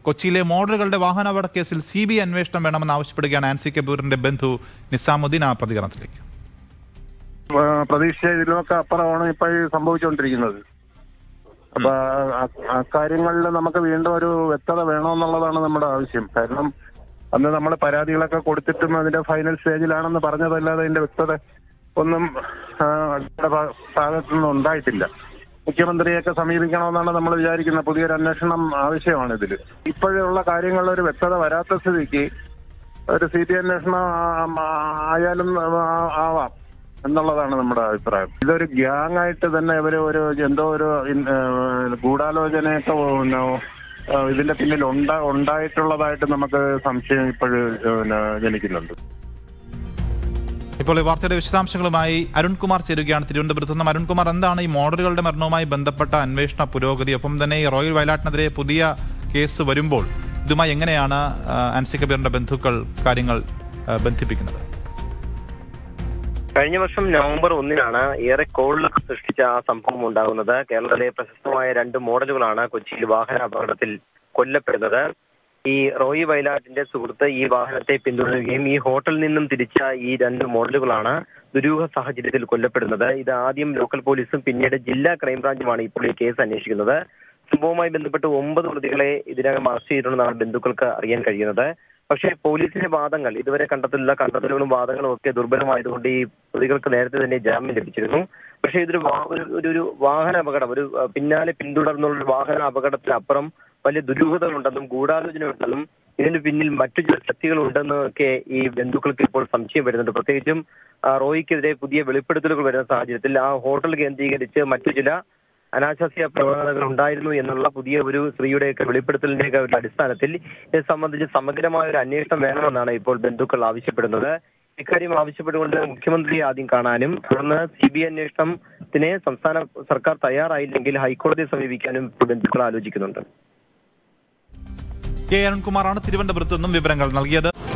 കൊച്ചിയിലെ മോഡലുകളുടെ വാഹനാപകട കേസിൽ സി ബി ഐ അന്വേഷണം വേണമെന്ന് ആവശ്യപ്പെടുകയാണ് ആൻസി കപൂറിന്റെ ബന്ധു നിസാമുദ്ദീൻ ആ പ്രതികരണത്തിലേക്ക് ആ, പ്രതീക്ഷിച്ചതിലൊക്കെ അപ്പുറമാണ് ഇപ്പൊ ഈ സംഭവിച്ചുകൊണ്ടിരിക്കുന്നത് അപ്പൊ ആ- അക്കാര്യങ്ങളിൽ നമുക്ക് വീണ്ടും ഒരു വ്യക്തത വേണമെന്നുള്ളതാണ് നമ്മുടെ ആവശ്യം കാരണം അന്ന് നമ്മൾ പരാതികളൊക്കെ കൊടുത്തിട്ടും അതിന്റെ ഫൈനൽ സ്റ്റേജിലാണെന്ന് പറഞ്ഞതല്ലാതെ അതിന്റെ വ്യക്തത ഒന്നും ആ, അടുത്ത ഭാ- ഭാഗത്തു നിന്നും ഉണ്ടായിട്ടില്ല മുഖ്യമന്ത്രിയൊക്കെ സമീപിക്കണമെന്നാണ് നമ്മൾ വിചാരിക്കുന്നത് പുതിയൊരു അന്വേഷണം ആവശ്യമാണ് ഇതിൽ ഇപ്പോഴുള്ള കാര്യങ്ങളിൽ ഒരു വ്യക്തത വരാത്ത സ്ഥിതിക്ക് ഒരു സി ബി അന്വേഷണം ആ- ആ- ആയാലും ആ- ആവാം എന്നുള്ളതാണ് നമ്മുടെ അഭിപ്രായം ഇതൊരു ഗ്യാങ് ആയിട്ട് തന്നെ ഇവര് ഒരു എന്തോ ഒരു ഇൻ- ഏഹ് ഗൂഢാലോചനയൊക്കെ പിന്നെ, ഏഹ് ഇതിന്റെ പിന്നിൽ ഉണ്ടാ ഉണ്ടായിട്ടുള്ളതായിട്ട് നമുക്ക് സംശയം ഇപ്പോഴും ജനിക്കുന്നുണ്ട് ഇപ്പോൾ ഈ വാർത്തയുടെ വിശദാംശങ്ങളുമായി അരുൺകുമാർ ചേരുകയാണ് തിരുവനന്തപുരത്ത് നിന്നും അരുൺകുമാർ എന്താണ് ഈ മോഡലുകളുടെ മരണവുമായി ബന്ധപ്പെട്ട അന്വേഷണ പുരോഗതി ഒപ്പം തന്നെ ഈ റോയൽ വയലാട്ടിനെതിരെ പുതിയ കേസ് വരുമ്പോൾ ഇതുമായി എങ്ങനെയാണ് ആ, ആൻസി കബീറിന്റെ ബന്ധുക്കൾ കാര്യങ്ങൾ ആ, ബന്ധിപ്പിക്കുന്നത് കഴിഞ്ഞ വർഷം നവംബർ ഒന്നിനാണ് ഏറെ കോളിളക്കം സൃഷ്ടിച്ച ആ സംഭവം ഉണ്ടാകുന്നത് കേരളത്തിലെ പ്രശസ്തമായ രണ്ട് മോഡലുകളാണ് കൊച്ചിയിൽ വാഹന അപകടത്തിൽ കൊല്ലപ്പെടുന്നത് ഈ റോയി വയലാട്ടിന്റെ സുഹൃത്ത് ഈ വാഹനത്തെ പിന്തുടരുകയും ഈ ഹോട്ടലിൽ നിന്നും തിരിച്ച ഈ രണ്ട് മോഡലുകളാണ് ദുരൂഹ സാഹചര്യത്തിൽ കൊല്ലപ്പെടുന്നത് ഇത് ആദ്യം ലോക്കൽ പോലീസും പിന്നീട് ജില്ലാ ക്രൈംബ്രാഞ്ചുമാണ് ഇപ്പോൾ ഈ കേസ് അന്വേഷിക്കുന്നത് സംഭവവുമായി ബന്ധപ്പെട്ട് ഒമ്പത് പ്രതികളെ ഇതിനകം അറസ്റ്റ് ചെയ്തിട്ടുണ്ടെന്നാണ് ബന്ധുക്കൾക്ക് അറിയാൻ കഴിയുന്നത് പക്ഷേ പോലീസിന്റെ വാദങ്ങൾ ഇതുവരെ കണ്ടെത്തില്ല കണ്ടെത്തലുകളും വാദങ്ങളും ഒക്കെ ദുർബലമായതുകൊണ്ട് ഈ പ്രതികൾക്ക് നേരത്തെ തന്നെ ജാമ്യം ലഭിച്ചിരുന്നു പക്ഷേ ഇതൊരു വാ- ഒരു- ഒരു ഒരു വാഹന അപകടം ഒരു അഹ്, പിന്നാലെ പിന്തുടർന്നുള്ള ഒരു വാഹന അപകടത്തിനപ്പുറം വലിയ ദുരൂഹതകളുണ്ടെന്നും ഗൂഢാലോചനയുണ്ടെന്നും ഇതിന് പിന്നിൽ മറ്റു ചില ശക്തികളുണ്ടെന്നും ഒക്കെ ഈ ബന്ധുക്കൾക്ക് ഇപ്പോൾ സംശയം വരുന്നുണ്ട് പ്രത്യേകിച്ചും ആ, റോയിക്കെതിരെ പുതിയ വെളിപ്പെടുത്തലുകൾ വരുന്ന സാഹചര്യത്തിൽ ആ ഹോട്ടൽ കേന്ദ്രീകരിച്ച് മറ്റു ചില അനാശാസ്യ പ്രവണതകൾ ഉണ്ടായിരുന്നു എന്നുള്ള പുതിയ ഒരു സ്ത്രീയുടെയൊക്കെ വെളിപ്പെടുത്തലിന്റെയൊക്കെ ഒരു അടിസ്ഥാനത്തിൽ ഇത് സംബന്ധിച്ച് സമഗ്രമായ ഒരു അന്വേഷണം വേണമെന്നാണ് ഇപ്പോൾ ബന്ധുക്കൾ ആവശ്യപ്പെടുന്നത് ഇക്കാര്യം ആവശ്യപ്പെട്ടുകൊണ്ട് മുഖ്യമന്ത്രിയെ ആദ്യം കാണാനും തുടർന്ന് സി ബി ഐ അന്വേഷണത്തിന് സംസ്ഥാന സർക്കാർ തയ്യാറായില്ലെങ്കിൽ ഹൈക്കോടതിയെ സമീപിക്കാനും ഇപ്പോൾ ബന്ധുക്കൾ ആലോചിക്കുന്നുണ്ട് കെ അരുൺകുമാറാണ് തിരുവനന്തപുരത്ത് നിന്നും വിവരങ്ങൾ നൽകിയത്